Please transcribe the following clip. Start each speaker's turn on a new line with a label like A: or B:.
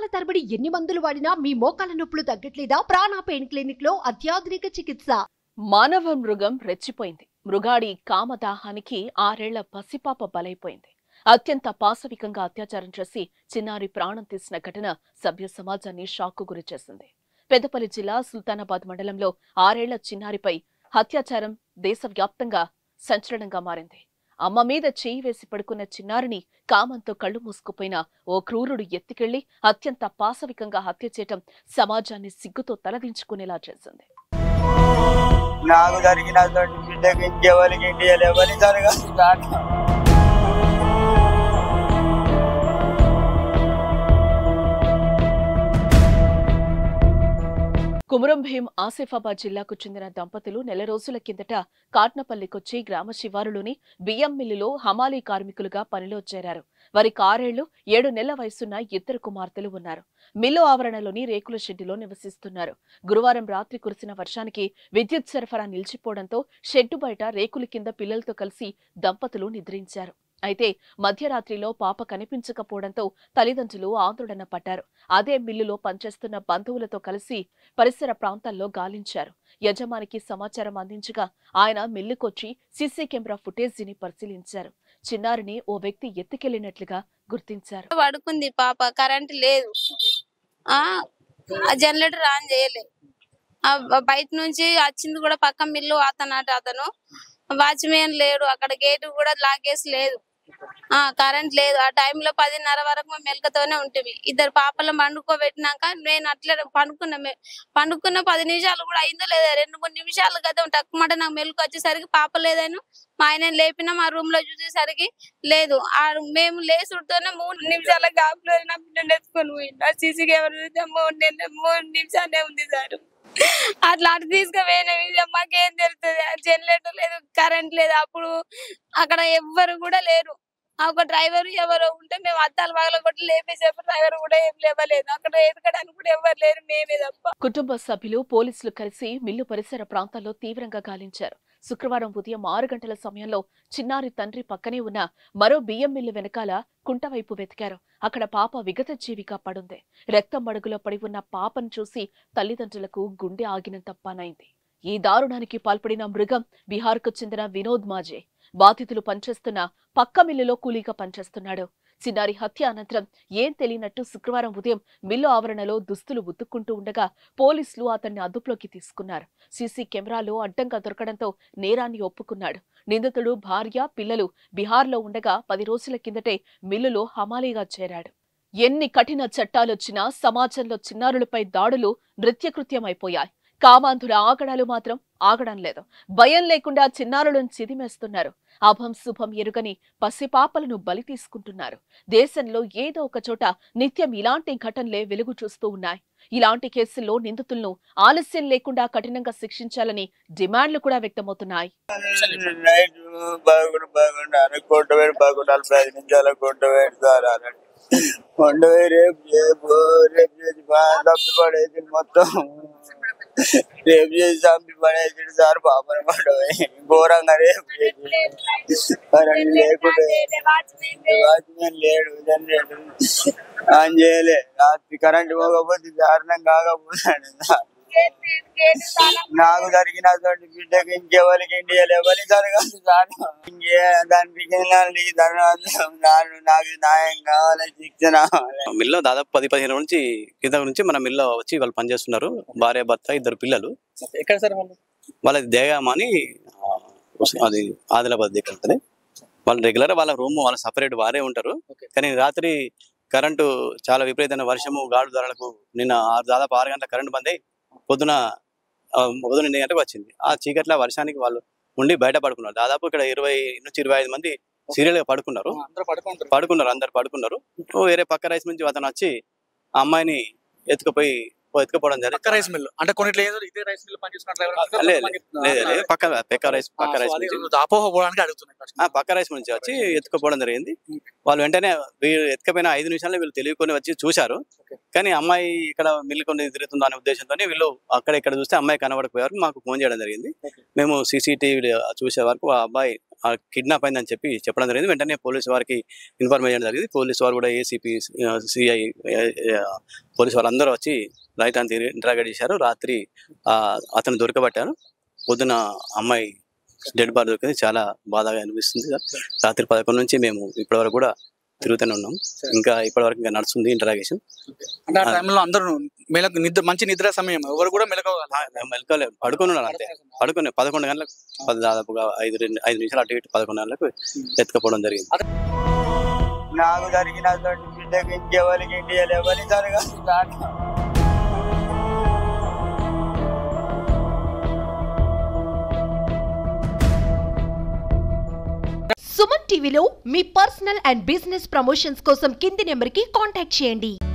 A: సంవత్సరాల తరబడి ఎన్ని మందులు వాడినా మీ మోకాల నొప్పులు తగ్గట్లేదా ప్రాణ పెయిన్ క్లినిక్ లో అత్యాధునిక చికిత్స
B: మానవ మృగం రెచ్చిపోయింది మృగాడి కామదాహానికి ఆరేళ్ల పసిపాప బలైపోయింది అత్యంత పాశవికంగా అత్యాచారం చేసి చిన్నారి ప్రాణం తీసిన ఘటన సభ్య సమాజాన్ని షాక్కు గురిచేసింది పెద్దపల్లి జిల్లా సుల్తానాబాద్ మండలంలో ఆరేళ్ల చిన్నారిపై అత్యాచారం దేశవ్యాప్తంగా సంచలనంగా మారింది అమ్మ మీద చేయి వేసి పడుకున్న చిన్నారిని కామంతో కళ్ళు మూసుకుపోయిన ఓ క్రూరుడు ఎత్తికెళ్లి అత్యంత పాశవికంగా హత్య చేయటం సమాజాన్ని సిగ్గుతో తలదించుకునేలా చేసింది
C: నాకు జరిగిన బిడ్డకి ఇంకెవరికి ఇండియాలో ఎవరికి జరగాలి సార్
B: కుమరం భీం ఆసిఫాబాద్ జిల్లాకు చెందిన దంపతులు నెల రోజుల కిందట కాట్నపల్లికొచ్చి గ్రామ శివారులోని బియ్యం మిల్లులో హమాలీ కార్మికులుగా పనిలో చేరారు వారి కారేళ్లు ఏడు నెలల వయసున్న ఇద్దరు కుమార్తెలు ఉన్నారు మిల్లు ఆవరణలోని రేకుల షెడ్డులో నివసిస్తున్నారు గురువారం రాత్రి కురిసిన వర్షానికి విద్యుత్ సరఫరా నిలిచిపోవడంతో షెడ్డు బయట రేకుల కింద పిల్లలతో కలిసి దంపతులు నిద్రించారు అయితే మధ్యరాత్రిలో పాప కనిపించకపోవడంతో తల్లిదండ్రులు ఆందోళన పడ్డారు అదే మిల్లులో పనిచేస్తున్న బంధువులతో కలిసి పరిసర ప్రాంతాల్లో గాలించారు యజమానికి సమాచారం అందించగా ఆయన మిల్లుకొచ్చి సీసీ కెమెరా ఫుటేజీని పరిశీలించారు చిన్నారిని ఓ వ్యక్తి ఎత్తుకెళ్లినట్లుగా గుర్తించారు
D: పడుకుంది పాప కరెంట్ లేదు ఆ ఆ జనరేటర్ ఆన్ చేయలే ఆ బ- బయట నుంచి వచ్చింది కూడా పక్క మిల్లు అతనట అతను వాచ్మెన్ లేడు అక్కడ గేట్ కూడా లాగేసి లేదు ఆ కరెంట్ లేదు ఆ టైంలో పదిన్నర వరకు మేము మెలకతోనే ఉంటుంది ఇద్దరు పాపలు పండుకోబెట్టినాక నేను అట్లా పండుకున్నా మే- పండుకున్న పది నిమిషాలు కూడా అయిందో లేదా రెండు మూడు నిమిషాలు కదా తక్కువ నాకు మెలకు వచ్చేసరికి పాప లేదని మా ఆయన లేపిన మా రూమ్ లో చూసేసరికి లేదు ఆ మేము లేచుడుతోనే మూడు నిమిషాల గాపులో నా బిడ్డను ఎత్తుకొని పోయిండు ఆ సీసీ కెమెరా చూస్తే మూడు నెల- మూడు నిమిషాలే ఉంది సార్ అట్లా అటు తీసుకుపోయిన విషయం మాకేం తెలుస్తుంది జనరేటర్ లేదు కరెంట్ లేదు అప్పుడు అక్కడ ఎవ్వరు కూడా లేరు ఆ ఒక డ్రైవర్ ఎవరో ఉంటే మేము అద్దాలు పగల కొట్టి లేపేసేపు డ్రైవర్ కూడా ఏం లేవలేదు అక్కడ ఎదగడానికి కూడా ఎవరు లేరు మేమే తప్ప
B: కుటుంబ సభ్యులు పోలీసులు కలిసి మిల్లు పరిసర ప్రాంతాల్లో తీవ్రంగా గాలించారు శుక్రవారం ఉదయం ఆరు గంటల సమయంలో చిన్నారి తండ్రి పక్కనే ఉన్న మరో బియ్యం మిల్లు వెనకాల కుంట వైపు వెతికారు అక్కడ పాప విగత జీవిగా పడుంది రక్తం మడుగులో పడి ఉన్న పాపను చూసి తల్లిదండ్రులకు గుండె ఆగినంత పనైంది ఈ దారుణానికి పాల్పడిన మృగం బీహార్కు చెందిన వినోద్ మాజే బాధితులు పనిచేస్తున్న పక్క మిల్లులో కూలీగా పనిచేస్తున్నాడు చిన్నారి హత్య అనంతరం ఏం తెలియనట్టు శుక్రవారం ఉదయం మిల్లు ఆవరణలో దుస్తులు ఉతుక్కుంటూ ఉండగా పోలీసులు అతన్ని అదుపులోకి తీసుకున్నారు సీసీ కెమెరాలో అడ్డంగా దొరకడంతో నేరాన్ని ఒప్పుకున్నాడు నిందితుడు భార్య పిల్లలు బీహార్లో ఉండగా పది రోజుల కిందటే మిల్లులో హమాలీగా చేరాడు ఎన్ని కఠిన చట్టాలొచ్చినా సమాజంలో చిన్నారులపై దాడులు నృత్యకృత్యమైపోయాయి కామాంధుల ఆగడాలు మాత్రం ఆగడం లేదు భయం లేకుండా చిన్నారులను చిదిమేస్తున్నారు అభం శుభం ఎరుగని పసిపాపలను బలి తీసుకుంటున్నారు దేశంలో ఏదో ఒక చోట నిత్యం ఇలాంటి ఘటనలే వెలుగు చూస్తూ ఉన్నాయి ఇలాంటి కేసుల్లో నిందితులను ఆలస్యం లేకుండా కఠినంగా శిక్షించాలని డిమాండ్లు కూడా వ్యక్తమవుతున్నాయి
C: నైట్ బాగుండు బాగుండు అని కొట్టవేడు బాగుండు నలభై ఐదు నిమిషాలు కొట్టవేడు సార్ అన్నాడు కొండవే రేపు రేపు రేపు చేసి బాగా తప్పి పడేసి మొత్తం రేపు చేసి చంపి పడేసి సార్ పాపని పడవే ఘోరంగా రేపు చేసి కరెంట్ లేకుంటే వాచ్మెన్ లేడు జనరేటర్ ఆన్ చేయలే రాత్రి కరెంట్ పోకపోతే దారుణం కాకపోతాడు సార్ నాకు జరిగిన బిడ్డకి ఇంకెవరికి ఇండియాలో ఎవరికి జరగాలి సార్ ఇంకే దానికి నీకు ధన్యవాదాలు నాను నాకు న్యాయం కావాలి శిక్ష రావాలి
E: మిల్లో దాదాపు పది పదిహేను నుంచి కింద నుంచి మన మిల్లో వచ్చి వాళ్ళు పనిచేస్తున్నారు భార్య భర్త ఇద్దరు పిల్లలు
F: ఎక్కడ సార్ వాళ్ళు
E: వాళ్ళది దేగామ అని ఆ, అది ఆదిలాబాద్ దగ్గర ఉంటుంది వాళ్ళు రెగ్యులర్ వాళ్ళ రూమ్ వాళ్ళ సపరేట్ వారే ఉంటారు
F: Okay.
E: కానీ రాత్రి కరెంటు చాలా విపరీతమైన వర్షము గాడు ధరలకు నిన్న ఆరు- దాదాపు ఆరు గంటల కరెంటు బంద్ అయి పొద్దున ఆ, పొద్దున ఎనిమిది గంటలకు వచ్చింది ఆ చీకట్ల వర్షానికి వాళ్ళు ఉండి బయట పడుకున్నారు దాదాపు ఇక్కడ ఇరవై నుంచి ఇరవై ఐదు మంది సీరియల్ గా పడుకున్నారు
F: అందరూ పడుకుంటారు
E: పడుకున్నారు అందరు పడుకున్నారు ఓ వేరే పక్క రైస్ నుంచి అతను వచ్చి ఆ అమ్మాయిని ఎత్తుకుపోయి ఓ ఎత్తుకుపోవడం
F: పక్క
E: జరిగింది
F: రైస్ మిల్ అంటే కొన్నిట్లో ఏదో ఇదే రైస్ మిల్ పనిచేస్తున్నట్లు ఎవరైనా
E: లేదు,
F: కొంతమంది చెప్తున్నారు.
E: లేదు లేదు పక్క పక్క రైస్
F: ఆ,
E: పక్క
F: సో
E: రైస్
F: అది
E: నుంచి
F: అపోహ పోవడానికి అడుగుతున్నాయి first.
E: ఆ పక్క రైస్ నుంచి వచ్చి ఎత్తుకుపోవడం జరిగింది వాళ్ళు వెంటనే వీళ్ళు ఎత్తుకపోయిన ఐదు నిమిషాల్లో వీళ్ళు తెలియకొని వచ్చి చూశారు
F: Okay.
E: కానీ అమ్మాయి ఇక్కడ మిల్లు కొన్ని తిరుగుతుంది అనే ఉద్దేశంతో వీళ్ళు అక్కడ ఇక్కడ చూస్తే అమ్మాయి కనబడకపోయారు మాకు ఫోన్ చేయడం జరిగింది
F: Okay.
E: మేము సీసీటీవీ చూసే వరకు ఆ అబ్బాయి కిడ్నాప్ అయిందని చెప్పి చెప్పడం జరిగింది వెంటనే పోలీసు వారికి ఇన్ఫర్మేషన్ చేయడం జరిగింది పోలీసు వారు కూడా ఏసీపీ సిఐ పోలీసు వారు అందరూ వచ్చి రైతాన్ని ఇంటరాగేట్ చేశారు రాత్రి ఆ, అతను దొరకబట్టారు పొద్దున అమ్మాయి డెడ్ బాడీ దొరికింది చాలా బాధగా అనిపిస్తుంది సార్ రాత్రి పదకొండు నుంచి మేము ఇప్పటివరకు కూడా తిరుగుతూనే ఉన్నాం ఇంకా ఇప్పటివరకు ఇంకా నడుస్తుంది ఇంటరాగేషన్
F: అంటే ఆ టైంలో అందరూ మెలకు నిద్ర మంచి నిద్ర సమయం ఎవరు కూడా మెలకోవాలి
E: మెలకలే పడుకొని ఉన్నారు అంతే పడుకొని పదకొండు గంటలకు పది దాదాపుగా ఐదు రెండు ఐదు నిమిషాలు అటు ఇటు పదకొండు గంటలకు ఎత్తుకపోవడం జరిగింది
C: నాకు జరిగిన బిడ్డకి ఇంకెవరికి ఇండియాలో ఎవరికి జరగాలి నాన్న.
A: సుమన్ టీవీలో మీ పర్సనల్ అండ్ బిజినెస్ ప్రమోషన్స్ కోసం కింది నెంబర్కి కాంటాక్ట్ చేయండి